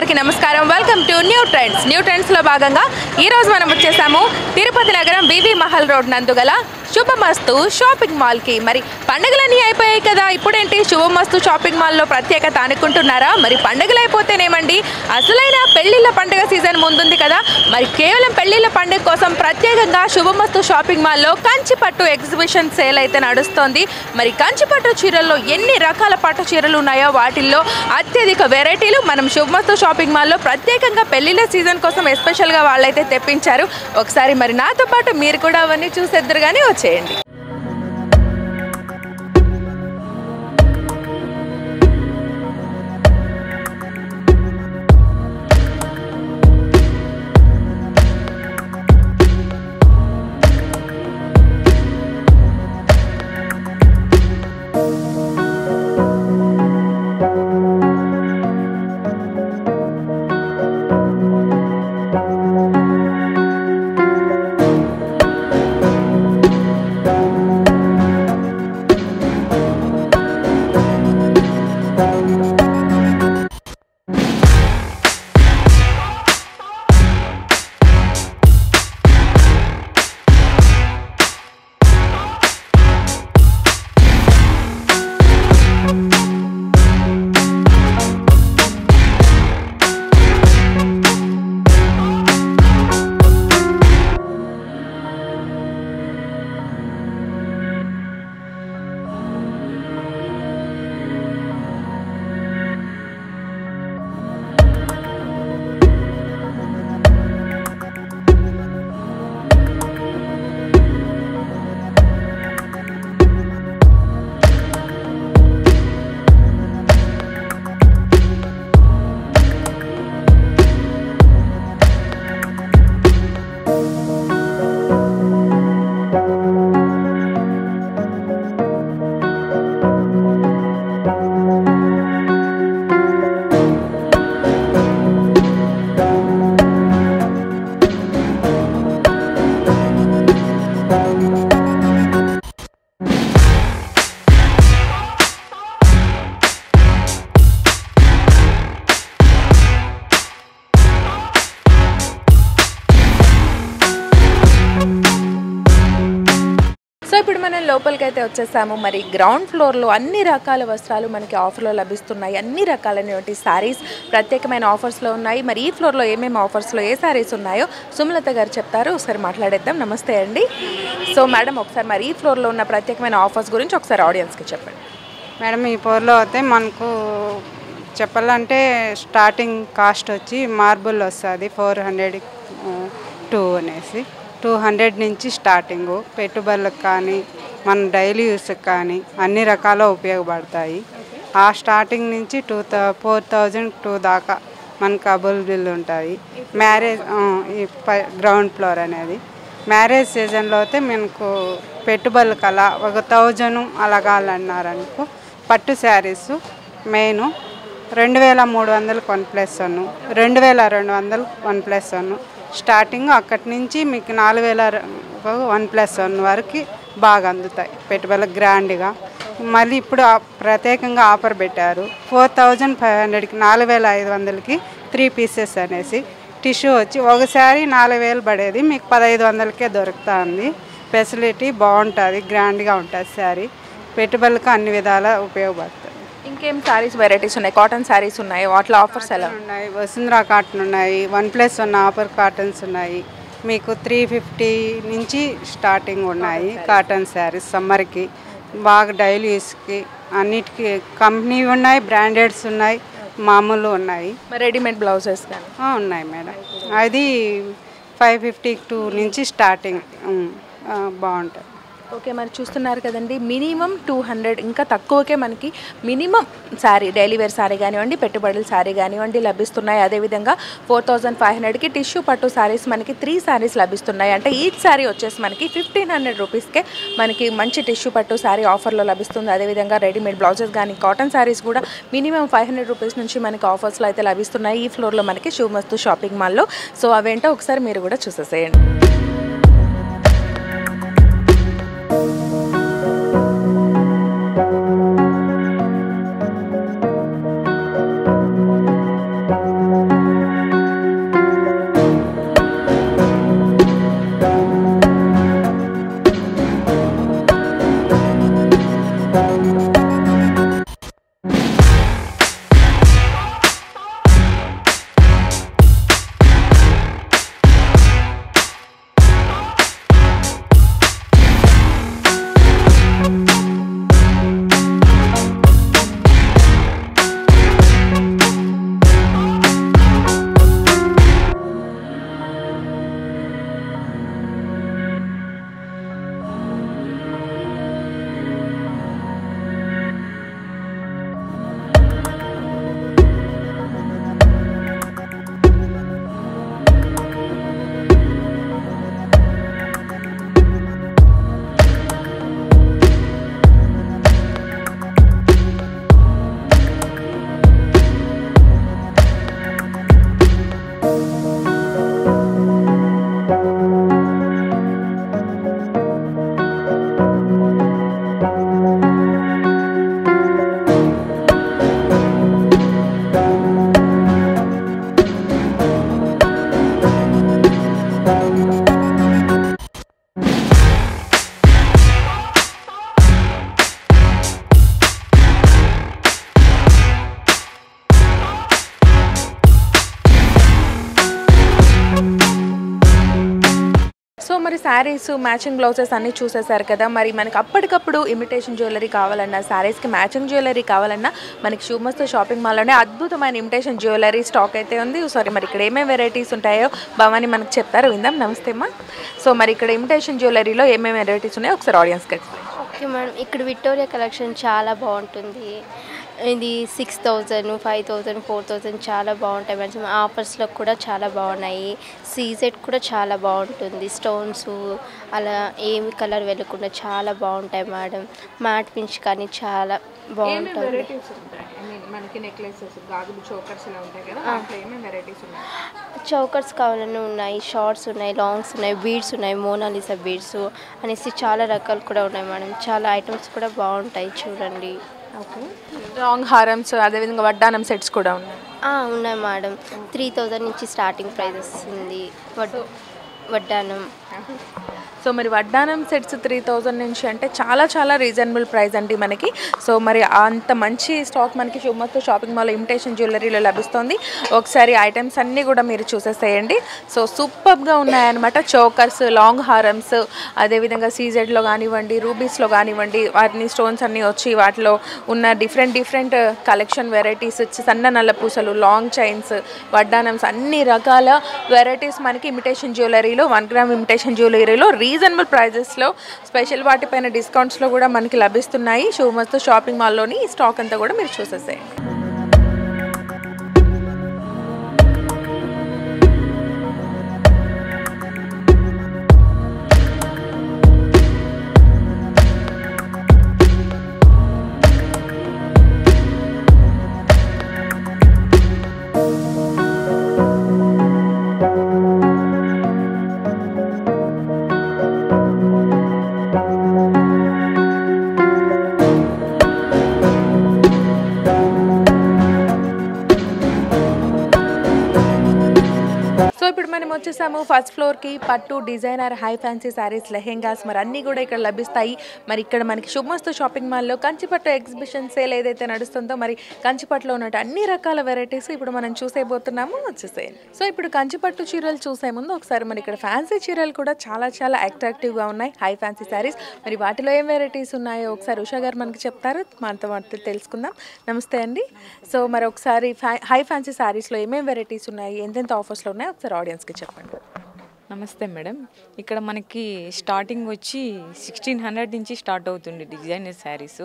అందరికీ నమస్కారం welcome to new trends new ట్రెండ్స్లో భాగంగా ఈరోజు మనం వచ్చేసాము తిరుపతి నగరం వివి మహల్ రోడ్ నందుగల శుభమస్తు షాపింగ్ మాల్కి మరి పండుగలన్నీ అయిపోయాయి కదా ఇప్పుడేంటి శుభమస్తు షాపింగ్ మాల్లో ప్రత్యేకత అనుకుంటున్నారా మరి పండుగలు అయిపోతేనేమండి అసలైన పెళ్లిళ్ళ పండుగ సీజన్ ముందుంది కదా మరి కేవలం పెళ్లిళ్ళ పండుగ కోసం ప్రత్యేకంగా శుభమస్తు షాపింగ్ మాల్లో కంచిపట్టు ఎగ్జిబిషన్ సేల్ అయితే నడుస్తోంది మరి కంచిపట్టు చీరల్లో ఎన్ని రకాల పట్టు చీరలు ఉన్నాయో వాటిల్లో అత్యధిక వెరైటీలు మనం శుభమస్తు షాపింగ్ మాల్లో ప్రత్యేకంగా పెళ్లిళ్ళ సీజన్ కోసం ఎస్పెషల్గా వాళ్ళైతే తెప్పించారు ఒకసారి మరి నాతో పాటు మీరు కూడా అవన్నీ చూసేద్దరు కానీ వచ్చేయండి సో ఇప్పుడు మనం లోపలికి అయితే వచ్చేసాము మరి గ్రౌండ్ ఫ్లోర్లో అన్ని రకాల వస్త్రాలు మనకి ఆఫర్లో లభిస్తున్నాయి అన్ని రకాలైనటువంటి శారీస్ ప్రత్యేకమైన ఆఫర్స్లో ఉన్నాయి మరి ఈ ఫ్లోర్లో ఏమేమి ఆఫర్స్లో ఏ శారీస్ ఉన్నాయో సుమలత గారు చెప్తారు ఒకసారి మాట్లాడేద్దాం నమస్తే అండి సో మేడం ఒకసారి మరి ఈ ఫ్లోర్లో ఉన్న ప్రత్యేకమైన ఆఫర్స్ గురించి ఒకసారి ఆడియన్స్కి చెప్పండి మేడం ఈ పోర్లో అయితే మనకు చెప్పాలంటే స్టార్టింగ్ కాస్ట్ వచ్చి మార్బుల్ వస్తుంది ఫోర్ హండ్రెడ్ టూ అనేసి టూ హండ్రెడ్ నుంచి స్టార్టింగ్ పెట్టుబడులకు కానీ మన డైలీ యూస్కి కానీ అన్ని రకాల ఉపయోగపడతాయి ఆ స్టార్టింగ్ నుంచి టూ థౌ ఫోర్ థౌజండ్ టూ దాకా మనకు అవైలబుల్ ఉంటాయి మ్యారేజ్ ఆ, ఈ పై- గ్రౌండ్ ఫ్లోర్ అనేది మ్యారేజ్ సీజన్లో అయితే మనకు పెట్టుబడులకు అలా ఒక థౌజండ్ అలా కావాలన్నారనుకో పట్టు శారీస్ మెయిన్ రెండు వేల మూడు వందలు వన్ ప్లస్ వన్ రెండు వేల రెండు వందలు వన్ ప్లస్ వన్ స్టార్టింగ్ అక్కడి నుంచి మీకు నాలుగు వేల వన్ ప్లస్ వన్ వరకు బాగా అందుతాయి పెట్టుబడులకు గ్రాండ్గా మళ్ళీ ఇప్పుడు ఆ- ప్రత్యేకంగా ఆఫర్ పెట్టారు ఫోర్ థౌజండ్ ఫైవ్ హండ్రెడ్కి నాలుగు వేల ఐదు వందలకి త్రీ పీసెస్ అనేసి టిష్యూ వచ్చి ఒకసారి నాలుగు వేలు పడేది మీకు పదహైదు వందలకే దొరుకుతుంది ఫెసిలిటీ బాగుంటుంది గ్రాండ్గా ఉంటుంది శారీ పెట్టుబడులకు అన్ని విధాల ఉపయోగపడుతుంది ఇంకేం శారీస్ వెరైటీస్ ఉన్నాయి కాటన్ శారీస్ ఉన్నాయి వాటిలో ఆఫర్స్ ఎలా ఉన్నాయి వసుంధరా కాటన్ ఉన్నాయి one plus one offer cottons ఉన్నాయి మీకు త్రీ ఫిఫ్టీ నుంచి స్టార్టింగ్ ఉన్నాయి కాటన్ శారీస్ సమ్మర్కి బాగా డైలీ యూస్కి అన్నిటికీ కంపెనీ ఉన్నాయి బ్రాండెడ్స్ ఉన్నాయి మామూలు ఉన్నాయి మరి రెడీమేడ్ బ్లౌజెస్ కానీ ఆ, ఉన్నాయి మేడం అది ఫైవ్ ఫిఫ్టీ టూ నుంచి స్టార్టింగ్ ఉమ్, ఆ, బాగుంటుంది ఓకే మరి చూస్తున్నారు కదండి మినిమం టూ హండ్రెడ్ ఇంకా తక్కువకే మనకి minimum sari daily wear sari కానివ్వండి పెట్టుబడుల శారీ కానివ్వండి లభిస్తున్నాయి అదేవిధంగా ఫోర్ థౌజండ్ ఫైవ్ హండ్రెడ్కి టిష్యూ పట్టు శారీస్ మనకి త్రీ శారీస్ లభిస్తున్నాయి అంటే ఈచ్ శారీ వచ్చేసి మనకి ఫిఫ్టీన్ హండ్రెడ్ రూపీస్కే మనకి మంచి టిష్యూ పట్టు శారీ ఆఫర్లో లభిస్తుంది అదేవిధంగా రెడీమేడ్ బ్లౌజెస్ కానీ కాటన్ శారీస్ కూడా మినిమం ఫైవ్ హండ్రెడ్ రూపీస్ నుంచి మనకి ఆఫర్స్లో అయితే లభిస్తున్నాయి ఈ ఫ్లోర్లో మనకి శుభమస్తు షాపింగ్ మాల్లో సో అవేంటో ఒకసారి మీరు కూడా చూసేసేయండి మరి శారీస్ మ్యాచింగ్ బ్లౌజెస్ అన్నీ చూసేశారు కదా మరి మనకి అప్పటికప్పుడు ఇమిటేషన్ జ్యువెలరీ కావాలన్నా శారీస్కి మ్యాచింగ్ జ్యువెలరీ కావాలన్నా మనకి షూమస్తో షాపింగ్ మాల్లోనే అద్భుతమైన ఇమిటేషన్ జ్యువెలరీ స్టాక్ అయితే ఉంది సారీ మరి ఇక్కడ ఏమేమి వెరైటీస్ ఉంటాయో భవాని మనకు చెప్తారు విందాం నమస్తే అమ్మా సో మరి ఇక్కడ ఇమిటేషన్ జ్యువెలరీలో ఏమేమి వెరైటీస్ ఉన్నాయో ఒకసారి ఆడియన్స్కి ఎక్స్ప్లెయిన్ ఓకే మేడం ఇక్కడ విక్టోరియా కలెక్షన్ చాలా బాగుంటుంది ఇది six thousand five thousand four thousand చాలా బాగుంటాయి మేడం ఆఫర్స్లో కూడా చాలా బాగున్నాయి సీజెడ్ కూడా చాలా బాగుంటుంది స్టోన్స్ అలా ఏమి కలర్ వెళ్ళకుండా చాలా బాగుంటాయి మేడం మ్యాట్ పించ్ కానీ చాలా బాగుంటుంది వెరైటీస్ ఉంటాయి ఐ మీన్ మనకి నెక్లెసెస్ గాజులు చోకర్స్ ఇలా ఉంటాయి కదా దాంట్లో ఏమేమి వెరైటీస్ ఉన్నాయి చౌకర్స్ కావాలని ఉన్నాయి షార్ట్స్ ఉన్నాయి లాంగ్స్ ఉన్నాయి బీడ్స్ ఉన్నాయి మోనాలిసా బీడ్స్ అనేసి చాలా రకాలు కూడా ఉన్నాయి మేడం చాలా ఐటమ్స్ కూడా బాగుంటాయి చూడండి ఓకే లాంగ్ హారమ్స్ అదేవిధంగా వడ్డానం సెట్స్ కూడా ఉన్నాయి ఆ, ఉన్నాయి మేడం త్రీ థౌజండ్ నుంచి స్టార్టింగ్ ప్రైజెస్ ఉంది వడ్ వడ్డానం సో మరి వడ్డానం సెట్స్ త్రీ థౌజండ్ నుంచి అంటే చాలా చాలా రీజనబుల్ ప్రైస్ అండి మనకి సో మరి అంత మంచి స్టాక్ మనకి షుమతో షాపింగ్ మాల్ ఇమిటేషన్ జ్యువెలరీలో లభిస్తుంది ఒకసారి ఐటమ్స్ అన్నీ కూడా మీరు చూసేసేయండి సో సూపర్గా ఉన్నాయన్నమాట చోకర్స్ లాంగ్ హారమ్స్ అదేవిధంగా సీజెడ్లో కానివ్వండి రూబీస్లో కానివ్వండి వాటిని స్టోన్స్ అన్నీ వచ్చి వాటిలో ఉన్న డిఫరెంట్ డిఫరెంట్ కలెక్షన్ వెరైటీస్ వచ్చి సన్న నల్ల పూసలు లాంగ్ చైన్స్ వడ్డానమ్స్ అన్ని రకాల వెరైటీస్ మనకి ఇమిటేషన్ జ్యువెలరీలో వన్ గ్రామ్ ఇమిటేషన్ జ్యువెలరీలో రీజనబుల్ ప్రైజెస్లో స్పెషల్ వాటిపైన డిస్కౌంట్స్లో కూడా మనకి లభిస్తున్నాయి షూమస్తో షాపింగ్ మాల్లోని ఈ స్టాక్ అంతా కూడా మీరు చూసేసేయండి సో ఇప్పుడు మనం వచ్చేసాము ఫస్ట్ ఫ్లోర్కి పట్టు designer high fancy saris lehengas మరి అన్నీ కూడా ఇక్కడ లభిస్తాయి మరి ఇక్కడ మనకి శుభమస్తు షాపింగ్ మాల్లో కంచిపట్టు ఎగ్జిబిషన్ సేల్ ఏదైతే నడుస్తుందో మరి కంచిపట్టులో ఉన్నట్టు అన్ని రకాల వెరైటీస్ ఇప్పుడు మనం చూసేయబోతున్నాము వచ్చేసేయండి సో ఇప్పుడు కంచిపట్టు చీరలు చూసే ముందు ఒకసారి మరి ఇక్కడ ఫ్యాన్సీ చీరలు కూడా చాలా చాలా అట్రాక్టివ్గా ఉన్నాయి హై ఫ్యాన్సీ శారీస్ మరి వాటిలో ఏం వెరైటీస్ ఉన్నాయో ఒకసారి ఉషా గారు మనకి చెప్తారు మనతో మాతో తెలుసుకుందాం నమస్తే అండి సో మరి ఒకసారి ఫ్యా హై ఫ్యాన్సీ శారీస్లో ఏమేమి వెరైటీస్ ఉన్నాయి ఎంతెంత ఆఫర్స్లో ఉన్నాయో ఒకసారి ఆడియన్స్కి చెప్పండి నమస్తే మేడం ఇక్కడ మనకి స్టార్టింగ్ వచ్చి సిక్స్టీన్ హండ్రెడ్ నుంచి స్టార్ట్ అవుతుంది డిజైనర్ శారీస్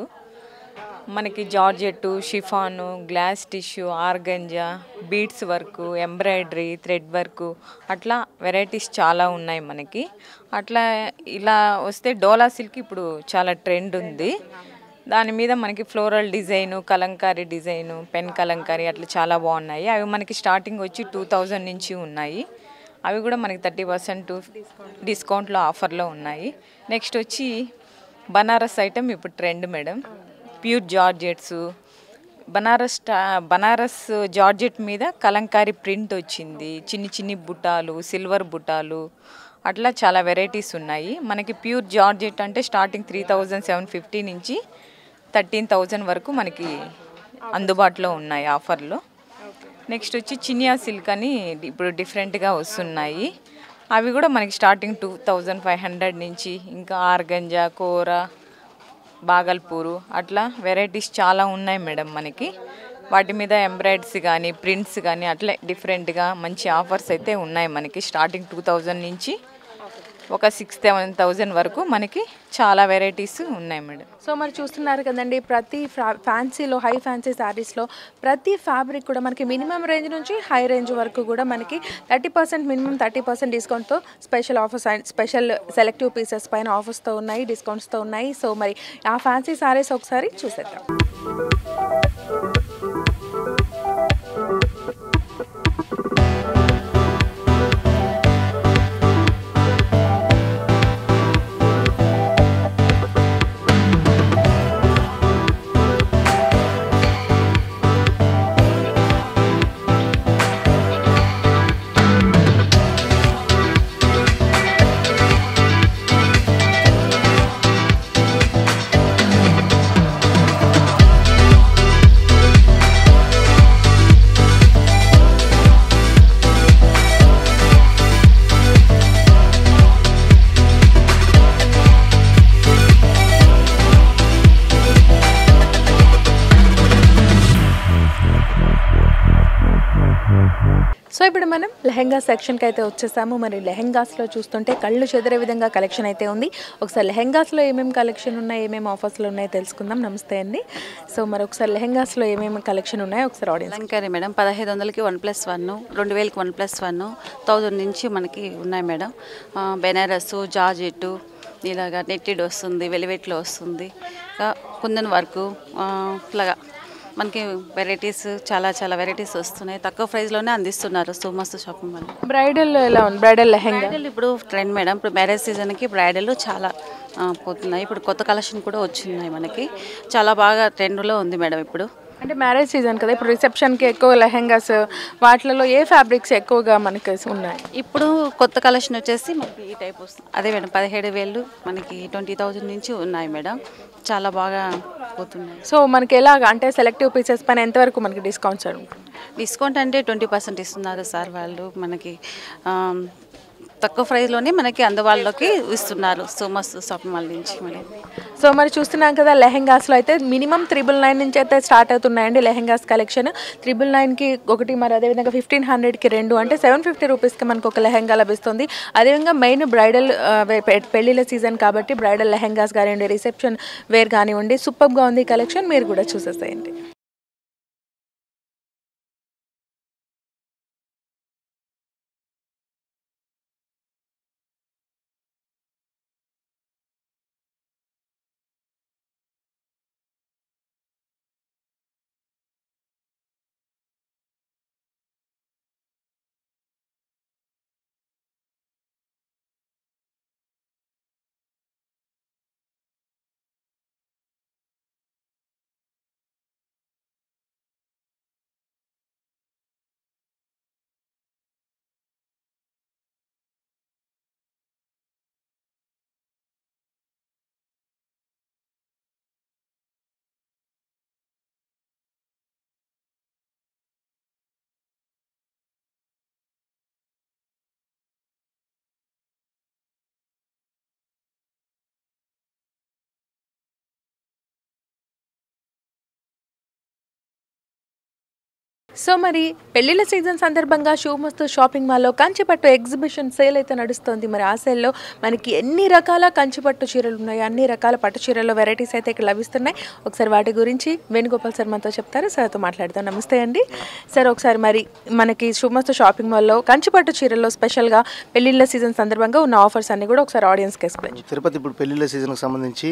మనకి georgette chiffon glass tissue organza beads work embroidery thread work అట్లా వెరైటీస్ చాలా ఉన్నాయి మనకి అట్లా ఇలా వస్తే డోలా సిల్క్ ఇప్పుడు చాలా ట్రెండ్ ఉంది దాని మీద మనకి floral design kalamkari design pen kalamkari అట్లా చాలా బాగున్నాయి అవి మనకి స్టార్టింగ్ వచ్చి టూ థౌజండ్ నుంచి ఉన్నాయి అవి కూడా మనకి థర్టీ పర్సెంట్ డిస్కౌంట్లో ఆఫర్లో ఉన్నాయి నెక్స్ట్ వచ్చి బనారస్ ఐటమ్ ఇప్పుడు trend madam pure georgettes Banaras టా- బనారస్ జార్జెట్ మీద కలంకారీ ప్రింట్ వచ్చింది చిన్ని చిన్ని బుట్టాలు సిల్వర్ బుట్టాలు అట్లా చాలా వెరైటీస్ ఉన్నాయి మనకి ప్యూర్ జార్జెట్ అంటే starting three thousand seven fifty నుంచి థర్టీన్ థౌజండ్ వరకు మనకి అందుబాటులో ఉన్నాయి ఆఫర్లో నెక్స్ట్ వచ్చి చినియా సిల్క్ అని ఇప్పుడు డిఫరెంట్గా వస్తున్నాయి అవి కూడా మనకి starting two thousand five hundred నుంచి ఇంకా ఆర్గంజా కూర బాగల్పూరు అట్లా వెరైటీస్ చాలా ఉన్నాయి మేడం మనకి వాటి మీద ఎంబ్రాయిడ్స్ కానీ ప్రింట్స్ కానీ అట్లే డిఫరెంట్గా మంచి ఆఫర్స్ అయితే ఉన్నాయి మనకి స్టార్టింగ్ టూ థౌజండ్ నుంచి ఒక సిక్స్ సెవెన్ థౌజండ్ వరకు మనకి చాలా వెరైటీస్ ఉన్నాయి మేడం సో మరి చూస్తున్నారు కదండి ప్రతి ఫ్రా- ఫ్యాన్సీలో హై ఫ్యాన్సీ శారీస్లో ప్రతి ఫ్యాబ్రిక్ కూడా మనకి మినిమం రేంజ్ నుంచి హై రేంజ్ వరకు కూడా మనకి thirty percent minimum thirty percent డిస్కౌంట్తో special offers and special selective pieces పైన ఆఫర్స్తో ఉన్నాయి డిస్కౌంట్స్తో ఉన్నాయి సో మరి ఆ ఫ్యాన్సీ శారీస్ ఒకసారి చూసేద్దాం ఇప్పుడు మనం లెహెంగా సెక్షన్కి అయితే వచ్చేసాము మరి లెహెంగాస్లో చూస్తుంటే కళ్ళు చెదిరే విధంగా కలెక్షన్ అయితే ఉంది ఒకసారి లెహెంగాస్లో ఏమేమి కలెక్షన్ ఉన్నాయి ఏమేమి ఆఫర్స్లో ఉన్నాయో తెలుసుకుందాం నమస్తే అండి సో మరి ఒకసారి లెహెంగాస్లో ఏమేమి కలెక్షన్ ఉన్నాయో ఒకసారి ఆడియన్స్ లంకారీ మేడం పదహైదు వందలకి వన్ ప్లస్ వన్ రెండు వేలకి వన్ ప్లస్ వన్ థౌజండ్ నుంచి మనకి ఉన్నాయి మేడం ఆ, బెనారస్ జార్జెట్ ఇలాగా నెట్టెడ్ వస్తుంది వెలివెట్లో వస్తుంది ఇంకా కుందన్ వర్క్ ఇలాగా మనకి వెరైటీస్ చాలా చాలా వెరైటీస్ వస్తున్నాయి తక్కువ ప్రైస్లోనే అందిస్తున్నారు సో మస్తు షాపింగ్ మాల్ బ్రైడల్ ఎలా ఉంది బ్రైడల్ లెహెంగా బ్రైడల్ ఇప్పుడు ట్రెండ్ మేడం ఇప్పుడు మ్యారేజ్ సీజన్కి బ్రైడల్ చాలా ఆ, పోతున్నాయి ఇప్పుడు కొత్త కలెక్షన్ కూడా వచ్చినాయి మనకి చాలా బాగా ట్రెండ్లో ఉంది మేడం ఇప్పుడు అంటే మ్యారేజ్ సీజన్ కదా ఇప్పుడు రిసెప్షన్కి ఎక్కువ లెహెంగాస్ వాటిలలో ఏ ఫ్యాబ్రిక్స్ ఎక్కువగా మనకి ఉన్నాయి ఇప్పుడు కొత్త కలెక్షన్ వచ్చేసి మనకి ఈ టైప్ వస్తుంది అదే మేడం పదిహేడు వేలు మనకి ట్వంటీ థౌజండ్ నుంచి ఉన్నాయి మేడం చాలా బాగా పోతున్నాయి సో మనకి ఎలాగ అంటే సెలెక్టివ్ పీసెస్ పైన ఎంతవరకు మనకి డిస్కౌంట్స్ ఉంటుంది డిస్కౌంట్ అంటే ట్వంటీ పర్సెంట్ ఇస్తున్నారు సార్ వాళ్ళు మనకి ఆమ్, తక్కువ ప్రైస్లోనే మనకి అందుబాటులోకి ఇస్తున్నారు సో మస్తు షాపింగ్ మాల్ నుంచి మేడం సో మరి చూస్తున్నాం కదా లెహెంగాస్లో అయితే మినిమం త్రిబుల్ నైన్ నుంచి అయితే స్టార్ట్ అవుతున్నాయండి లెహెంగాస్ కలెక్షన్ త్రిబుల్ నైన్కి ఒకటి మరి అదేవిధంగా ఫిఫ్టీన్ హండ్రెడ్కి రెండు అంటే సెవెన్ ఫిఫ్టీ రూపీస్కి మనకు ఒక లెహెంగా లభిస్తుంది అదేవిధంగా మెయిన్ బ్రైడల్ పెళ్లిళ్ళ సీజన్ కాబట్టి బ్రైడల్ లెహెంగాస్ కానివ్వండి రిసెప్షన్ వేర్ కానివ్వండి సూపర్గా ఉంది ఈ కలెక్షన్ మీరు కూడా చూసేసేయండి సో మరి పెళ్లిళ్ళ సీజన్ సందర్భంగా షూమస్తు షాపింగ్ మాల్లో కంచిపట్టు ఎగ్జిబిషన్ సేల్ అయితే నడుస్తుంది మరి ఆ సేల్లో మనకి ఎన్ని రకాల కంచిపట్టు చీరలు ఉన్నాయి అన్ని రకాల పట్టు చీరల్లో వెరైటీస్ అయితే ఇక్కడ లభిస్తున్నాయి ఒకసారి వాటి గురించి వేణుగోపాల్ సార్ మనతో చెప్తారు సార్తో మాట్లాడతాం నమస్తే అండి సార్ ఒకసారి మరి మనకి షూమస్తు షాపింగ్ మాల్లో కంచిపట్టు చీరల్లో స్పెషల్గా పెళ్లిళ్ళ సీజన్ సందర్భంగా ఉన్న ఆఫర్స్ అన్ని కూడా ఒకసారి ఆడియన్స్కి ఎక్స్ప్లెయిన్ తిరుపతి ఇప్పుడు పెళ్లిళ్ళ సీజన్కి సంబంధించి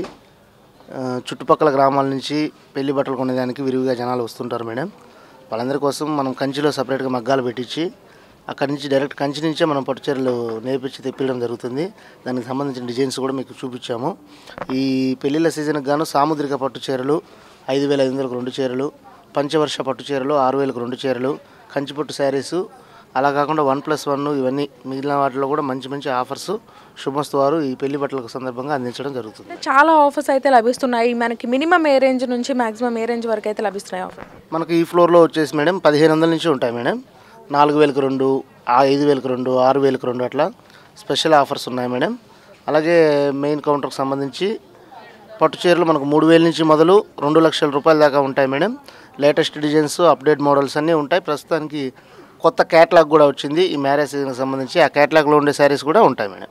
ఆ, చుట్టుపక్కల గ్రామాల నుంచి పెళ్లి బట్టలు కొనేదానికి విరివిగా జనాలు వస్తుంటారు మేడం వాళ్ళందరి కోసం మనం కంచిలో సపరేట్గా మగ్గాలు పెట్టించి అక్కడి నుంచి డైరెక్ట్ కంచి నుంచే మనం పట్టు చీరలు నేర్పించి తెప్పించడం జరుగుతుంది దానికి సంబంధించిన డిజైన్స్ కూడా మీకు చూపించాము ఈ పెళ్లిళ్ళ సీజన్కి గాను సాముద్రిక పట్టు చీరలు ఐదు వేల ఐదు వందలకు రెండు చీరలు పంచవర్ష పట్టు చీరలు ఆరు వేలకు రెండు చీరలు కంచిపట్టు శారీసు అలా కాకుండా వన్ ప్లస్ వన్ ఇవన్నీ మిగిలిన వాటిలో కూడా మంచి మంచి ఆఫర్స్ శుభమస్తు వారు ఈ పెళ్లి బట్టలకు సందర్భంగా అందించడం జరుగుతుంది చాలా ఆఫర్స్ అయితే లభిస్తున్నాయి మనకి మినిమం ఏ రేంజ్ నుంచి మాక్సిమం ఏ రేంజ్ వరకు అయితే లభిస్తున్నాయి ఆఫర్ మనకి ఈ ఫ్లోర్లో వచ్చేసి మేడం పదిహేను వందల నుంచి ఉంటాయి మేడం నాలుగు వేలకు రెండు ఆ ఐదు వేలకు రెండు ఆరు వేలకు రెండు అట్లా స్పెషల్ ఆఫర్స్ ఉన్నాయి మేడం అలాగే మెయిన్ కౌంటర్కి సంబంధించి పట్టు చీరలు మనకు మూడు వేల నుంచి మొదలు రెండు లక్షల రూపాయల దాకా ఉంటాయి madam latest designs update models అన్నీ ఉంటాయి ప్రస్తుతానికి కొత్త క్యాటలాగ్ కూడా వచ్చింది ఈ మ్యారేజ్ సీజన్కి సంబంధించి ఆ క్యాటలాగ్లో ఉండే శారీస్ కూడా ఉంటాయి మేడం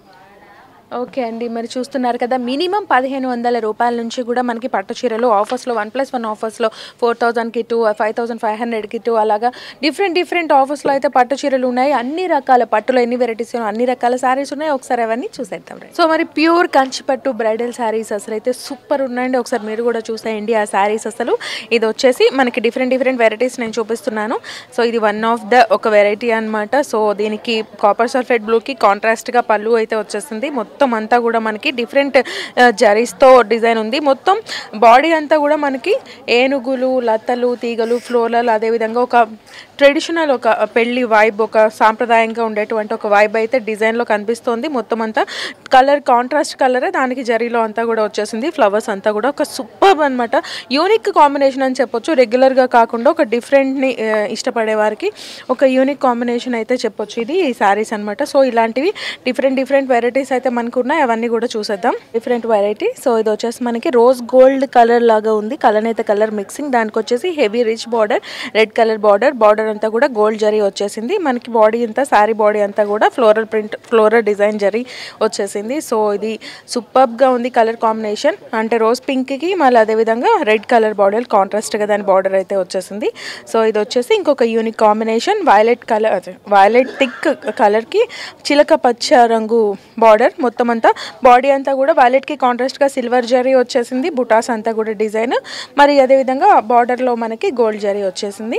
ఓకే అండి మరి చూస్తున్నారు కదా మినిమం పదిహేను వందల రూపాయల నుంచి కూడా మనకి పట్టు చీరలు ఆఫర్స్లో వన్ ప్లస్ వన్ ఆఫర్స్లో ఫోర్ థౌజండ్కి టూ ఫైవ్ థౌసండ్ ఫైవ్ హండ్రెడ్కి టూ అలాగా డిఫరెంట్ డిఫరెంట్ ఆఫర్స్లో అయితే పట్టు చీరలు ఉన్నాయి అన్ని రకాల పట్టులో ఎన్ని వెరైటీస్ అన్ని రకాల శారీస్ ఉన్నాయి ఒకసారి అవన్నీ చూసేద్దాం సో మరి ప్యూర్ కంచి పట్టు బ్రైడల్ శారీస్ అసలు అయితే సూపర్ ఉన్నాయండి ఒకసారి మీరు కూడా చూసేయండి ఆ శారీస్ అసలు ఇది వచ్చేసి మనకి డిఫరెంట్ డిఫరెంట్ వెరైటీస్ నేను చూపిస్తున్నాను సో ఇది వన్ ఆఫ్ ద ఒక వెరైటీ అన్నమాట సో దీనికి కాపర్ సల్ఫేట్ బ్లూకి కాంట్రాస్ట్గా పళ్ళు అయితే వచ్చేస్తుంది మొత్తం అంతా కూడా మనకి డిఫరెంట్ జరీస్తో డిజైన్ ఉంది మొత్తం బాడీ అంతా కూడా మనకి ఏనుగులు లతలు తీగలు ఫ్లోరల్ అదేవిధంగా ఒక ట్రెడిషనల్ ఒక పెళ్లి వైబ్ ఒక సాంప్రదాయంగా ఉండేటువంటి ఒక వైబ్ అయితే డిజైన్లో కనిపిస్తోంది మొత్తం అంతా కలర్ కాంట్రాస్ట్ కలర్ దానికి జరీలో అంతా కూడా వచ్చేసింది ఫ్లవర్స్ అంతా కూడా ఒక సూపర్ అనమాట యూనిక్ కాంబినేషన్ అని చెప్పొచ్చు రెగ్యులర్గా కాకుండా ఒక డిఫరెంట్ని ఇష్టపడే వారికి ఒక యూనిక్ కాంబినేషన్ అయితే చెప్పొచ్చు ఇది ఈ శారీస్ అనమాట సో ఇలాంటివి డిఫరెంట్ డిఫరెంట్ వెరైటీస్ అయితే మనకి ఇంకా ఉన్నాయి అవన్నీ కూడా చూసేద్దాం డిఫరెంట్ వెరైటీ సో ఇది వచ్చేసి మనకి రోజ్ గోల్డ్ కలర్ లాగా ఉంది కలర్ అయితే కలర్ మిక్సింగ్ దానికి వచ్చేసి heavy rich border red colour border border అంతా కూడా గోల్డ్ జరీ వచ్చేసింది మనకి బాడీ అంతా శారీ బాడీ అంతా కూడా floral print floral design zari వచ్చేసింది సో ఇది సూపర్గా ఉంది కలర్ కాంబినేషన్ అంటే రోజ్ పింక్కి మళ్ళీ అదేవిధంగా రెడ్ కలర్ బార్డర్ కాంట్రాస్ట్గా దాని బార్డర్ అయితే వచ్చేసింది సో ఇది వచ్చేసి ఇంకొక unique combination violet colour violet thick కలర్కి చిలక పచ్చ రంగు బార్డర్ మొత్తం అంతా బాడీ అంతా కూడా వైలెట్కి కాంట్రాస్ట్గా సిల్వర్ జరీ వచ్చేసింది బుటాస్ అంతా కూడా డిజైన్ మరి అదేవిధంగా బార్డర్లో మనకి గోల్డ్ జరీ వచ్చేసింది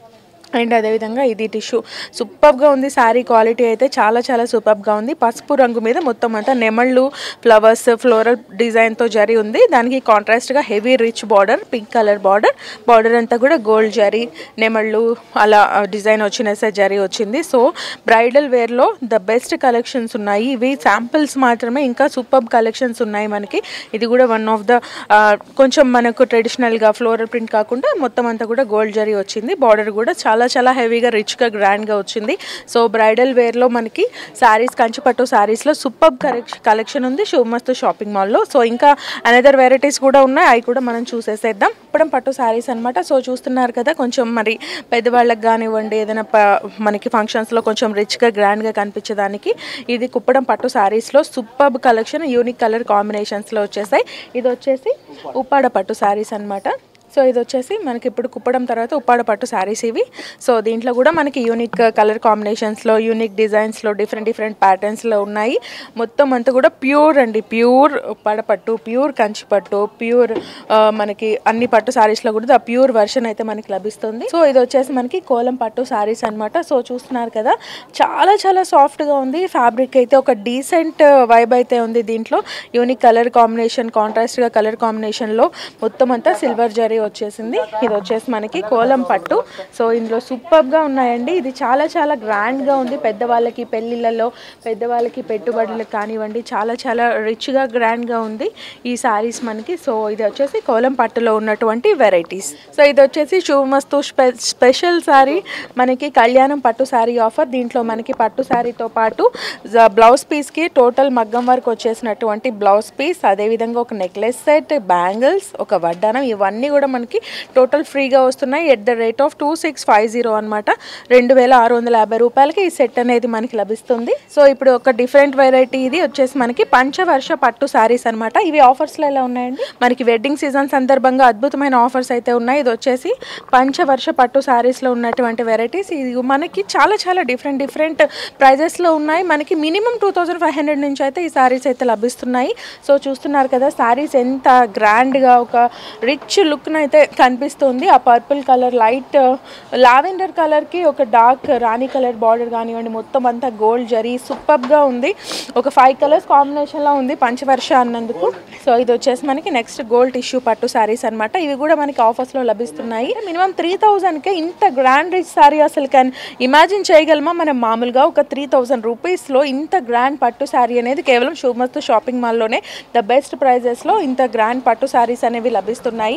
అండ్ అదేవిధంగా ఇది టిష్యూ సూపర్గా ఉంది శారీ క్వాలిటీ అయితే చాలా చాలా సూపర్గా ఉంది పసుపు రంగు మీద మొత్తం అంతా నెమళ్ళు ఫ్లవర్స్ ఫ్లోరల్ డిజైన్తో జరీ ఉంది దానికి కాంట్రాస్ట్గా heavy rich border pink colour border border అంతా కూడా గోల్డ్ జరీ నెమళ్ళు అలా డిజైన్ వచ్చిన జరీ వచ్చింది సో బ్రైడల్ వేర్లో ద బెస్ట్ కలెక్షన్స్ ఉన్నాయి ఇవి శాంపిల్స్ మాత్రమే ఇంకా సూపర్ కలెక్షన్స్ ఉన్నాయి మనకి ఇది కూడా వన్ ఆఫ్ ద కొంచెం మనకు ట్రెడిషనల్గా ఫ్లోరల్ ప్రింట్ కాకుండా మొత్తం అంతా కూడా గోల్డ్ జరీ వచ్చింది బార్డర్ కూడా చాలా చాలా హెవీగా రిచ్గా గ్రాండ్గా వచ్చింది సో బ్రైడల్ వేర్లో మనకి శారీస్ కంచిపట్టు శారీస్లో సూపర్ కలెక్షన్ ఉంది శుభమస్తు షాపింగ్ మాల్లో సో ఇంకా అనదర్ వెరైటీస్ కూడా ఉన్నాయి అవి కూడా మనం చూసేసేద్దాం ఇప్పుడు పట్టు శారీస్ అనమాట సో చూస్తున్నారు కదా కొంచెం మరి పెద్దవాళ్ళకి కానివ్వండి ఏదైనా ప మనకి ఫంక్షన్స్లో కొంచెం రిచ్గా గ్రాండ్గా కనిపించేదానికి ఇది కుప్పడం పట్టు శారీస్లో సూపర్ కలెక్షన్ యూనిక్ కలర్ కాంబినేషన్స్లో వచ్చేసాయి ఇది వచ్చేసి ఉప్పాడ పట్టు శారీస్ అన్నమాట సో ఇది వచ్చేసి మనకి ఇప్పుడు కుప్పడం తర్వాత ఉప్పాడ పట్టు శారీస్ ఇవి సో దీంట్లో కూడా మనకి యూనిక్ కలర్ కాంబినేషన్స్లో యూనిక్ డిజైన్స్లో డిఫరెంట్ డిఫరెంట్ ప్యాటర్న్స్లో ఉన్నాయి మొత్తం అంతా కూడా ప్యూర్ అండి ప్యూర్ ఉప్పాడ పట్టు ప్యూర్ కంచి పట్టు ప్యూర్ మనకి అన్ని పట్టు శారీస్లో కూడా ఆ ప్యూర్ వర్షన్ అయితే మనకి లభిస్తుంది సో ఇది వచ్చేసి మనకి కోలం పట్టు శారీస్ అన్నమాట సో చూస్తున్నారు కదా చాలా చాలా సాఫ్ట్గా ఉంది ఫ్యాబ్రిక్ అయితే ఒక డీసెంట్ వైబ్ అయితే ఉంది దీంట్లో యూనిక్ కలర్ కాంబినేషన్ కాంట్రాస్ట్గా కలర్ కాంబినేషన్లో మొత్తం అంతా సిల్వర్ జరీ వచ్చేసింది ఇది వచ్చేసి మనకి కోలం పట్టు సో ఇందులో సూపర్గా ఉన్నాయండి ఇది చాలా చాలా గ్రాండ్గా ఉంది పెద్దవాళ్ళకి పెళ్ళిళ్ళలో పెద్దవాళ్ళకి పెట్టుబడులకు కానివ్వండి చాలా చాలా రిచ్గా గ్రాండ్గా ఉంది ఈ శారీస్ మనకి సో ఇది వచ్చేసి కోలం పట్టులో ఉన్నటువంటి వెరైటీస్ సో ఇది వచ్చేసి శుభమస్తు స్పె స్పెషల్ శారీ మనకి కళ్యాణం పట్టు శారీ ఆఫర్ దీంట్లో మనకి పట్టు శారీతో పాటు జ- బ్లౌజ్ పీస్కి టోటల్ మగ్గం వర్క్ వచ్చేసినటువంటి బ్లౌజ్ పీస్ అదేవిధంగా ఒక నెక్లెస్ సెట్ బ్యాంగిల్స్ ఒక వడ్డానం ఇవన్నీ కూడా మనకి టోటల్ ఫ్రీగా వస్తున్నాయి at the rate of two six five zero అనమాట రెండు వేల ఆరు వందల యాభై రూపాయలకి ఈ సెట్ అనేది మనకి లభిస్తుంది సో ఇప్పుడు ఒక డిఫరెంట్ వెరైటీ ఇది వచ్చేసి మనకి పంచవర్ష పట్టు శారీస్ అనమాట ఇవి ఆఫర్స్లో ఎలా ఉన్నాయండి మనకి వెడ్డింగ్ సీజన్ సందర్భంగా అద్భుతమైన ఆఫర్స్ అయితే ఉన్నాయి ఇది వచ్చేసి పంచవర్ష పట్టు శారీస్లో ఉన్నటువంటి వెరైటీస్ ఇది మనకి చాలా చాలా డిఫరెంట్ డిఫరెంట్ ప్రైజెస్లో ఉన్నాయి మనకి minimum two thousand five hundred నుంచి అయితే ఈ శారీస్ అయితే లభిస్తున్నాయి సో చూస్తున్నారు కదా శారీస్ ఎంత గ్రాండ్గా ఒక రిచ్ లుక్ను అయితే కనిపిస్తుంది ఆ పర్పుల్ కలర్ లైట్ లావెండర్ కలర్కి ఒక డార్క్ రాణి కలర్ బార్డర్ కానివ్వండి మొత్తం అంతా గోల్డ్ జరీ సూపర్గా ఉంది ఒక ఫైవ్ కలర్స్ కాంబినేషన్లో ఉంది పంచవర్ష అన్నందుకు సో ఇది వచ్చేసి మనకి నెక్స్ట్ గోల్డ్ టిష్యూ పట్టు శారీస్ అన్నమాట ఇవి కూడా మనకి ఆఫర్స్లో లభిస్తున్నాయి మినిమం త్రీ థౌజండ్కే ఇంత గ్రాండ్ రిచ్ శారీ అసలు కన్ ఇమాజిన్ చేయగలమా మనం మామూలుగా ఒక త్రీ థౌజండ్ రూపీస్లో ఇంత గ్రాండ్ పట్టు శారీ అనేది కేవలం శుభమస్తు షాపింగ్ మాల్లోనే ద బెస్ట్ ప్రైజెస్లో ఇంత గ్రాండ్ పట్టు శారీస్ అనేవి లభిస్తున్నాయి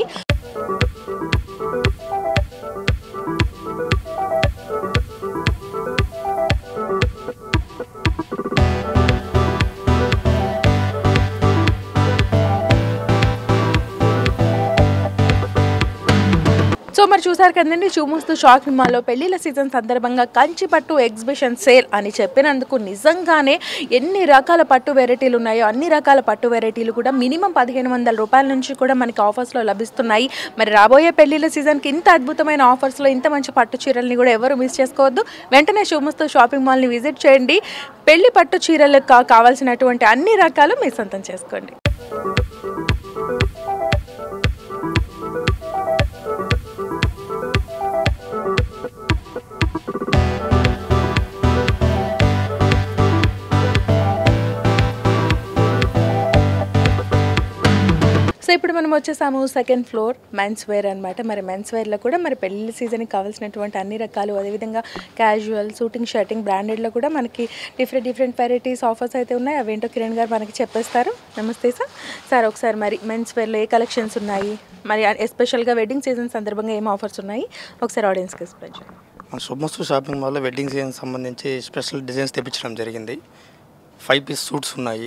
సో మరి చూసారు కదండి చూమూస్తూ షాపింగ్ మాల్లో పెళ్లిళ్ళ సీజన్ సందర్భంగా కంచి పట్టు ఎగ్జిబిషన్ సేల్ అని చెప్పినందుకు నిజంగానే ఎన్ని రకాల పట్టు వెరైటీలు ఉన్నాయో అన్ని రకాల పట్టు వెరైటీలు కూడా మినిమం పదిహేను వందల రూపాయల నుంచి కూడా మనకి ఆఫర్స్లో లభిస్తున్నాయి మరి రాబోయే పెళ్లిళ్ళ సీజన్కి ఇంత అద్భుతమైన ఆఫర్స్లో ఇంత మంచి పట్టు చీరల్ని కూడా ఎవరు మిస్ చేసుకోవద్దు వెంటనే శుభమస్తు షాపింగ్ మాల్ని విజిట్ చేయండి పెళ్లి పట్టు చీరలకు కా- కావాల్సినటువంటి అన్ని రకాలు మీ సొంతం చేసుకోండి సో ఇప్పుడు మనం వచ్చేసాము సెకండ్ ఫ్లోర్ మెన్స్ వేర్ అనమాట మరి మెన్స్ వేర్లో కూడా మరి పెళ్లి సీజన్కి కావాల్సినటువంటి అన్ని రకాలు అదేవిధంగా క్యాజువల్ షూటింగ్ షర్టింగ్ బ్రాండెడ్లో కూడా మనకి డిఫరెంట్ డిఫరెంట్ వెరైటీస్ ఆఫర్స్ అయితే ఉన్నాయి అవేంటో కిరణ్ గారు మనకి చెప్పేస్తారు నమస్తే సార్ సార్ ఒకసారి మరి మెన్స్ వేర్లో ఏ కలెక్షన్స్ ఉన్నాయి మరి ఎస్పెషల్గా వెడ్డింగ్ సీజన్ సందర్భంగా ఏం ఆఫర్స్ ఉన్నాయి ఒకసారి ఆడియన్స్కి ఎక్స్ప్లెయిన్ చేయండి మన శుభమస్తు షాపింగ్ మాల్లో వెడ్డింగ్ సీజన్ సంబంధించి స్పెషల్ డిజైన్స్ తెప్పించడం జరిగింది ఫైవ్ పీస్ సూట్స్ ఉన్నాయి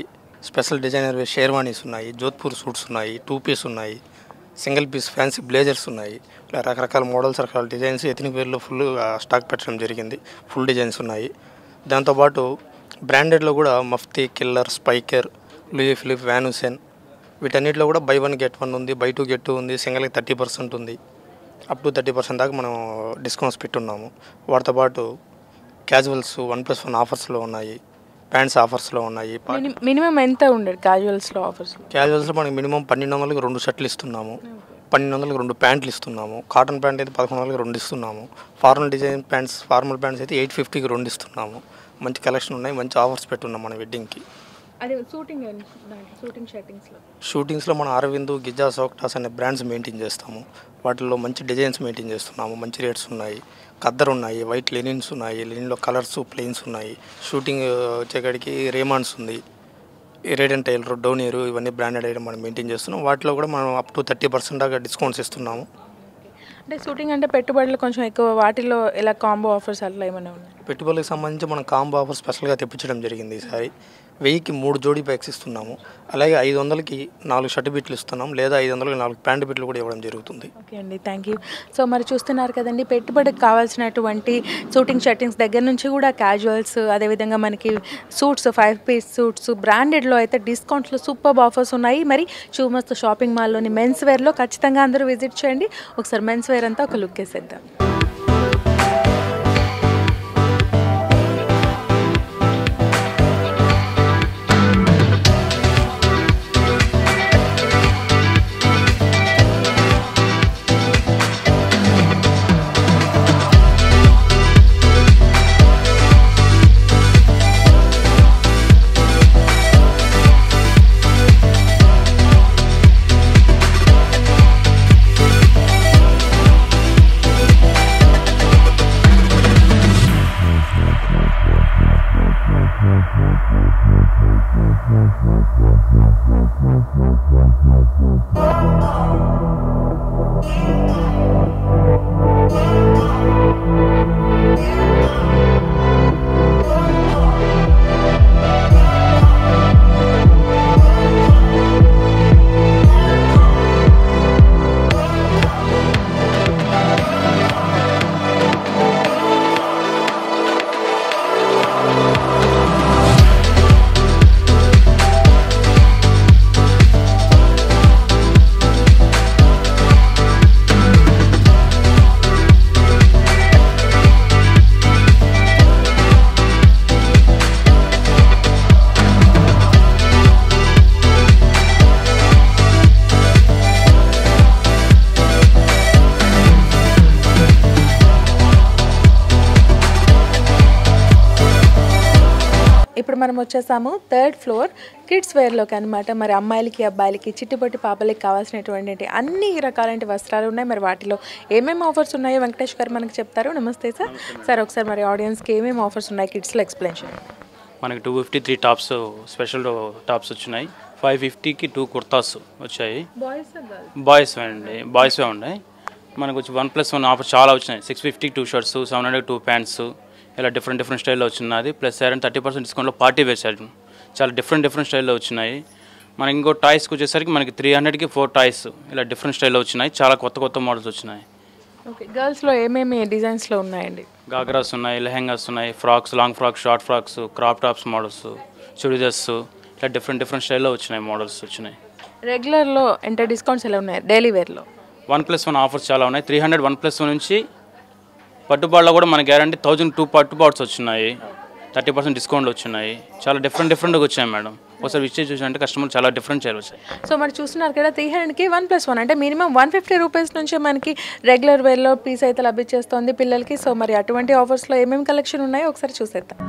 స్పెషల్ డిజైనర్ షేర్వానీస్ ఉన్నాయి జోధ్పూర్ సూట్స్ ఉన్నాయి టూ పీస్ ఉన్నాయి సింగిల్ పీస్ ఫ్యాన్సీ బ్లేజర్స్ ఉన్నాయి ఇలా రకరకాల మోడల్స్ రకరకాల డిజైన్స్ ఎథనిక్ వేర్లో ఫుల్ స్టాక్ పెట్టడం జరిగింది ఫుల్ డిజైన్స్ ఉన్నాయి దాంతోపాటు బ్రాండెడ్లో కూడా Mufti Killer Spykar Louis Philippe Van Heusen వీటన్నిటిలో కూడా బై వన్ గెట్ వన్ ఉంది బై టూ గెట్ టూ ఉంది సింగిల్కి థర్టీ పర్సెంట్ ఉంది అప్ టు థర్టీ పర్సెంట్ దాకా మనం డిస్కౌంట్స్ పెట్టున్నాము వాటితో పాటు క్యాజువల్స్ వన్ ప్లస్ వన్ ఆఫర్స్లో ఉన్నాయి ప్యాంట్స్ ఆఫర్స్లో ఉన్నాయి మిని- మినిమం ఎంత ఉండేది క్యాజువల్స్లో ఆఫర్స్ క్యాజువల్స్లో మనకి మినిమం పన్నెండు వందలకి రెండు షర్ట్లు ఇస్తున్నాము పన్నెండు వందలకి రెండు ప్యాంట్లు ఇస్తున్నాము కాటన్ ప్యాంట్ అయితే పదకొండు వందలకి రెండు ఇస్తున్నాము formal design pants formal pants అయితే ఎయిట్ ఫిఫ్టీకి రెండు ఇస్తున్నాము మంచి కలెక్షన్ ఉన్నాయి మంచి ఆఫర్స్ పెట్టున్నాం మన వెడ్డింగ్కి అదే షూటింగ్ షూటింగ్ షర్టింగ్స్లో షూటింగ్స్లో మన అరవింద్ గిజా సోక్టాస్ అనే బ్రాండ్స్ మెయింటైన్ చేస్తాము వాటిల్లో మంచి డిజైన్స్ మెయింటైన్ చేస్తున్నాము మంచి రేట్స్ ఉన్నాయి ఖద్దరు ఉన్నాయి వైట్ లెనిన్స్ ఉన్నాయి లెనిన్లో కలర్స్ ప్లెయిన్స్ ఉన్నాయి షూటింగ్ వచ్చేకాడికి రేమాన్స్ ఉంది రేడన్ టైలర్ డోనియర్ ఇవన్నీ బ్రాండెడ్ ఐటమ్ మనం మెయింటైన్ చేస్తున్నాం వాటిలో కూడా మనం అప్ టు థర్టీ పర్సెంట్ దాకా డిస్కౌంట్స్ ఇస్తున్నాము అంటే షూటింగ్ అంటే పెట్టుబడులు కొంచెం ఎక్కువ వాటిలో ఇలా కాంబో ఆఫర్స్ అట్లా ఏమైనా ఉన్నాయి పెట్టుబడులకు సంబంధించి మనం కాంబో ఆఫర్ స్పెషల్గా తెప్పించడం జరిగింది ఈసారి వెయ్యికి మూడు జోడీ బ్యాగ్స్ ఇస్తున్నాము అలాగే ఐదు వందలకి నాలుగు షర్ట్ బిట్లు ఇస్తున్నాం లేదా ఐదు వందలకి నాలుగు ప్యాంట్ బిట్లు కూడా ఇవ్వడం జరుగుతుంది ఓకే అండి థ్యాంక్ యూ సో మరి చూస్తున్నారు కదండి పెట్టుబడికి కావాల్సినటువంటి షూటింగ్ షర్టింగ్స్ దగ్గర నుంచి కూడా క్యాజువల్స్ అదేవిధంగా మనకి సూట్స్ ఫైవ్ పీస్ సూట్స్ బ్రాండెడ్లో అయితే డిస్కౌంట్స్లో సూపర్ ఆఫర్స్ ఉన్నాయి మరి చూమస్తు షాపింగ్ మాల్లోని మెన్స్ వేర్లో ఖచ్చితంగా అందరూ విజిట్ చేయండి ఒకసారి మెన్స్ వేర్ అంతా ఒక లుక్ వేసేద్దాం ఇప్పుడు మనం వచ్చేసాము థర్డ్ ఫ్లోర్ కిడ్స్ వేర్లోకి అనమాట మరి అమ్మాయిలకి అబ్బాయిలకి చిట్టుపట్టి పాపలకి కావాల్సినటువంటి అన్ని రకాలైన వస్త్రాలు ఉన్నాయి మరి వాటిలో ఏమేమి ఆఫర్స్ ఉన్నాయో వెంకటేష్ గారు మనకి చెప్తారు నమస్తే సార్ సార్ ఒకసారి మరి ఆడియన్స్కి ఏమేమి ఆఫర్స్ ఉన్నాయి కిడ్స్లో ఎక్స్ప్లెయిన్ చేయండి మనకి two fifty three tops special tops వచ్చినాయి ఫైవ్ ఫిఫ్టీకి టూ కుర్తాస్ వచ్చాయి బాయ్స్ అండి బాయ్స్ ఉన్నాయి మనకు వచ్చి వన్ ప్లస్ వన్ ఆఫర్ చాలా వచ్చినాయి సిక్స్ ఫిఫ్టీకి two shirts seven hundred two pants ఇలా డిఫరెంట్ డిఫరెంట్ స్టైల్లో వచ్చినది ప్లస్ సెవెన్ థర్టీ పర్సెంట్ డిస్కౌంట్లో పార్టీ వేర్ షర్ట్ చాలా డిఫరెంట్ డిఫరెంట్ స్టైల్లో వచ్చినాయి మనకి ఇంకో టాయ్స్కి వచ్చేసరికి మనకి త్రీ హండ్రెడ్కి ఫోర్ టాయ్స్ ఇలా డిఫరెంట్ స్టైల్లో వచ్చినాయి చాలా కొత్త కొత్త మోడల్స్ వచ్చినాయి ఓకే గర్ల్స్లో ఏమేమి డిజైన్స్లో ఉన్నాయండి గాగ్రాస్ ఉన్నాయి లెహెంగాస్ ఉన్నాయి frocks long frocks short frocks crop tops models churidars ఇలా డిఫరెంట్ డిఫరెంట్ స్టైల్లో వచ్చినాయి మోడల్స్ వచ్చినాయి రెగ్యులర్లో ఎంత డిస్కౌంట్స్ ఎలా ఉన్నాయి డైలీ వేర్లో వన్ ప్లస్ వన్ ఆఫర్స్ చాలా ఉన్నాయి three hundred one plus one నుంచి పట్టుబాట్లో కూడా మన గ్యారంటీ థౌజండ్ టూ పట్టుబాట్స్ వచ్చినాయి థర్టీ పర్సెంట్ డిస్కౌంట్లు వచ్చినాయి చాలా డిఫరెంట్ డిఫరెంట్గా వచ్చాయి మేడం ఒకసారి విజిట్ చూసారంటే కస్టమర్ చాలా డిఫరెంట్ చేయాలి వచ్చాయి సో మరి చూస్తున్నారు కదా త్రీ హండ్రెడ్కి వన్ ప్లస్ వన్ అంటే మినిమం వన్ ఫిఫ్టీ రూపీస్ నుంచి మనకి రెగ్యులర్ వేర్లో పీస్ అయితే లభించేస్తుంది పిల్లలకి సో మరి అటువంటి ఆఫర్స్లో ఏమేమి కలెక్షన్ ఉన్నాయో ఒకసారి చూసేద్దాం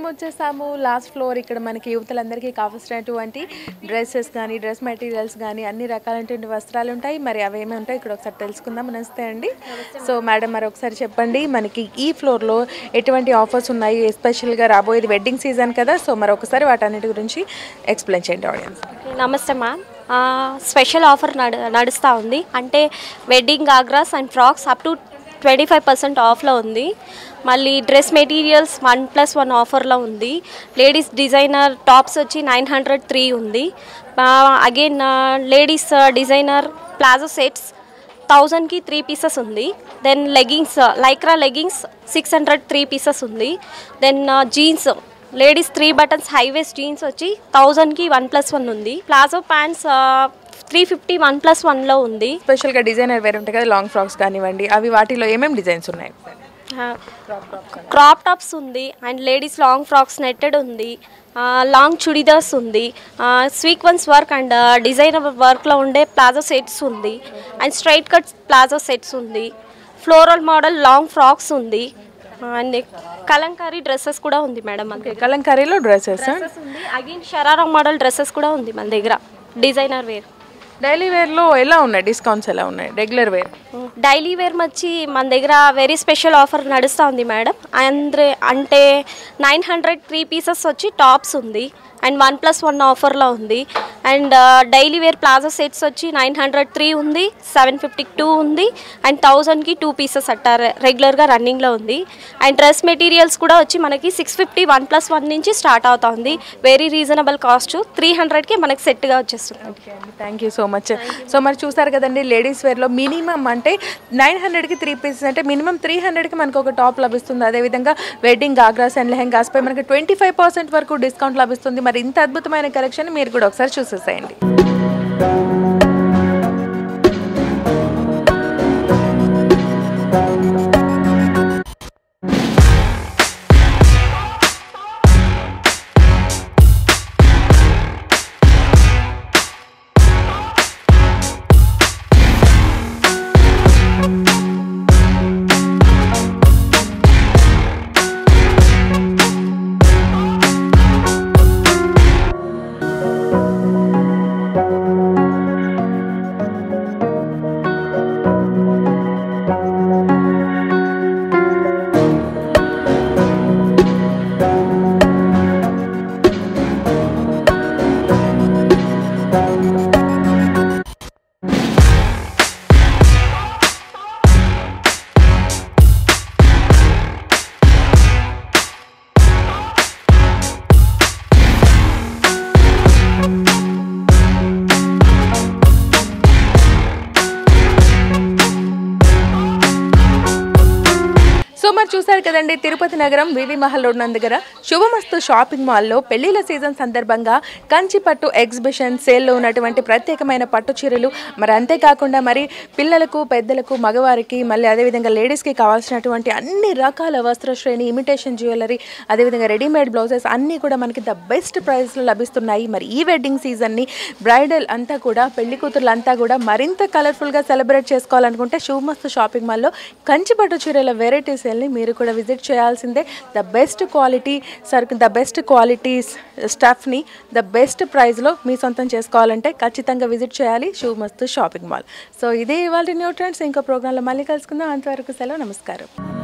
మనం వచ్చేసాము లాస్ట్ ఫ్లోర్ ఇక్కడ మనకి యువతలందరికీ కావాల్సినటువంటి డ్రెస్సెస్ కానీ డ్రెస్ మెటీరియల్స్ కానీ అన్ని రకాలైనటువంటి వస్త్రాలు ఉంటాయి మరి అవి ఏమి ఉంటాయి ఇక్కడ ఒకసారి తెలుసుకుందాం నమస్తే అండి సో మేడం మరి ఒకసారి చెప్పండి మనకి ఈ ఫ్లోర్లో ఎటువంటి ఆఫర్స్ ఉన్నాయి ఎస్పెషల్గా రాబోయేది వెడ్డింగ్ సీజన్ కదా సో మరి ఒకసారి వాటన్నిటి గురించి ఎక్స్ప్లెయిన్ చేయండి ఆడియన్స్ నమస్తే మ్యామ్ ఆ, స్పెషల్ ఆఫర్ నడు నడుస్తూ ఉంది అంటే wedding ghagras and frocks up to twenty five percent ఆఫ్లో ఉంది మళ్ళీ dress materials one plus one ఆఫర్లో ఉంది లేడీస్ డిజైనర్ టాప్స్ వచ్చి నైన్ హండ్రెడ్ త్రీ ఉంది again ladies designer palazzo sets థౌజండ్కి త్రీ పీసెస్ ఉంది then leggings lycra leggings six hundred three pieces ఉంది then jeans ladies three buttons highways jeans వచ్చి థౌజండ్కి one plus one ఉంది palazzo pants three fifty one plus one ఉంది స్పెషల్గా designer వేరు ఉంటాయి కదా లాంగ్ ఫ్రాక్స్ కానివ్వండి అవి వాటిలో ఏమేమి డిజైన్స్ ఉన్నాయి క్రాప్ టాప్స్ ఉంది and ladies long frocks netted ఉంది లాంగ్ చుడిదార్స్ ఉంది స్వీక్వెన్స్ వర్క్ అండ్ డిజైనర్ వర్క్లో ఉండే ప్లాజో సెట్స్ ఉంది and straight cut palazzo sets ఉంది ఫ్లోరల్ మోడల్ లాంగ్ ఫ్రాక్స్ ఉంది అండ్ కలంకారీ డ్రెస్సెస్ కూడా ఉంది మేడం మన దగ్గర కలంకారీలో డ్రెస్సెస్ డ్రెస్సెస్ ఉంది అగైన్ షరారా మోడల్ డ్రెస్సెస్ కూడా ఉంది మన దగ్గర డిజైనర్ వేర్ డైలీ వేర్లో ఎలా ఉన్నాయి డిస్కౌంట్స్ ఎలా ఉన్నాయి రెగ్యులర్ వేర్ డైలీ వేర్ వచ్చి మన దగ్గర వెరీ స్పెషల్ ఆఫర్ నడుస్తూ ఉంది మేడం andre అంటే నైన్ హండ్రెడ్ త్రీ పీసెస్ వచ్చి టాప్స్ ఉంది అండ్ వన్ ప్లస్ వన్ ఆఫర్లో ఉంది and daily wear palazzo sets వచ్చి నైన్ హండ్రెడ్ త్రీ ఉంది సెవెన్ ఫిఫ్టీకి టూ ఉంది అండ్ థౌజండ్కి టూ పీసెస్ అట్ట రెగ్యులర్గా రన్నింగ్లో ఉంది అండ్ డ్రెస్ మెటీరియల్స్ కూడా వచ్చి మనకి six fifty one plus one నుంచి స్టార్ట్ అవుతుంది వెరీ రీజనబుల్ కాస్ట్ త్రీ హండ్రెడ్కి మనకి సెట్గా వచ్చేస్తుంది thank you so much so మరి చూసారు కదండి లేడీస్ వేర్లో మినిమం అంటే నైన్ హండ్రెడ్కి త్రీ పీసెస్ అంటే మినిమం త్రీ హండ్రెడ్కి మనకు ఒక టాప్ లభిస్తుంది అదేవిధంగా వెడ్డింగ్ గాగ్రాస్ అండ్ లెహెంగాస్ పై మనకి ట్వంటీ ఫైవ్ పర్సెంట్ వరకు డిస్కౌంట్ లభిస్తుంది మరి ఇంత అద్భుతమైన కలెక్షన్ మీరు కూడా ఒకసారి చూసేసేయండి సో మరి చూసారు కదండి తిరుపతి నగరం వివి మహల్ రోడ్ నందు దగ్గర శుభమస్తు షాపింగ్ మాల్లో పెళ్లిళ్ళ సీజన్ సందర్భంగా కంచి పట్టు ఎగ్జిబిషన్ సేల్లో ఉన్నటువంటి ప్రత్యేకమైన పట్టు చీరలు మరి అంతేకాకుండా మరి పిల్లలకు పెద్దలకు మగవారికి మళ్ళీ అదేవిధంగా లేడీస్కి కావాల్సినటువంటి అన్ని రకాల వస్త్ర శ్రేణి ఇమిటేషన్ జ్యువెలరీ అదేవిధంగా రెడీమేడ్ బ్లౌజెస్ అన్నీ కూడా మనకి ద బెస్ట్ ప్రైస్లో లభిస్తున్నాయి మరి ఈ వెడ్డింగ్ సీజన్ని బ్రైడల్ అంతా కూడా పెళ్లి కూతుర్లంతా కూడా మరింత కలర్ఫుల్గా సెలబ్రేట్ చేసుకోవాలనుకుంటే శుభమస్తు షాపింగ్ మాల్లో కంచి పట్టు చీరల వెరైటీ సేల్ని మీరు కూడా విజిట్ చేయాల్సిందే ద బెస్ట్ క్వాలిటీ సరుకు ద బెస్ట్ క్వాలిటీ స్టఫ్ని ద బెస్ట్ ప్రైస్లో మీ సొంతం చేసుకోవాలంటే ఖచ్చితంగా విజిట్ చేయాలి శుభమస్తు షాపింగ్ మాల్ సో ఇదే ఇవాళ న్యూ ట్రెండ్స్ ఇంకో ప్రోగ్రాంలో మళ్ళీ కలుసుకుందాం అంతవరకు సెలవు నమస్కారం